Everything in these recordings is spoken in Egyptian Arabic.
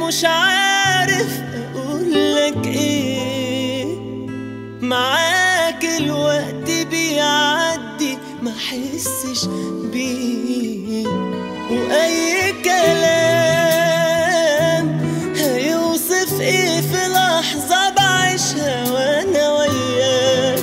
مش عارف اقولك ايه معاك الوقت بيعدي ما حسش بيه واي كلام هيوصف ايه في لحظة بعيشها وانا وياك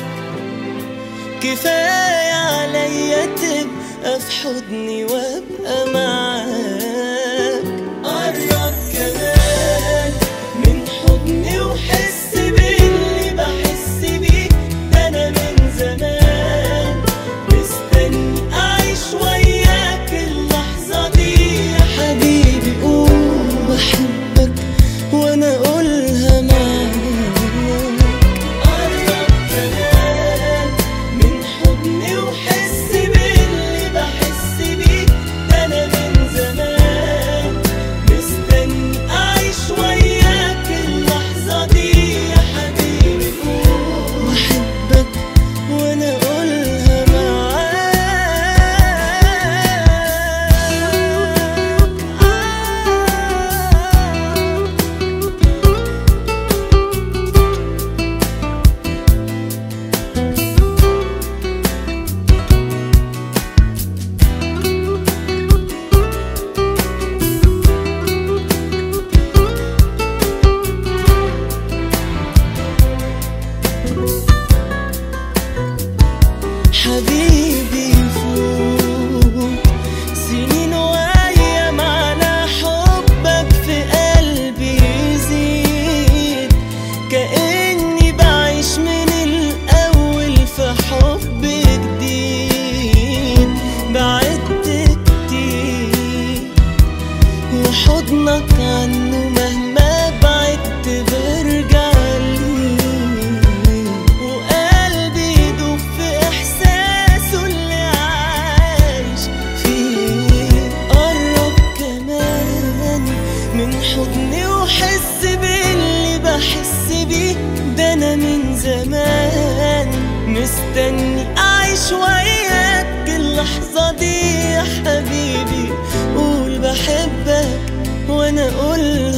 كفاية عليا تبقى في حضني وابقى معاك قرب كمان من حضني وحس باللي بحس بيه ده انا من زمان مستني اعيش وياك اللحظة دي يا حبيبي قول بحبك وانا اقولها معاك قرب كمان من حضني وحس باللي بحس بيه ده انا من زمان مستني اعيش وياك اللحظة دي يا حبيبي قول بحبك وانا اقولها معاك حبيبي فوق سنين وايام على حبك في قلبي يزيد كأني بعيش من الأول في حب جديد بعدت كتير وحضنك عنه مهما بعدت برجع ليه وقلبي يدوب في احساسه اللي عايش فيه قرب كمان من حضني وحس باللي بحس بيه ده انا من زمان مستني اعيش وياك اللحظة دي يا حبيبي قول بحبك وانا اقولها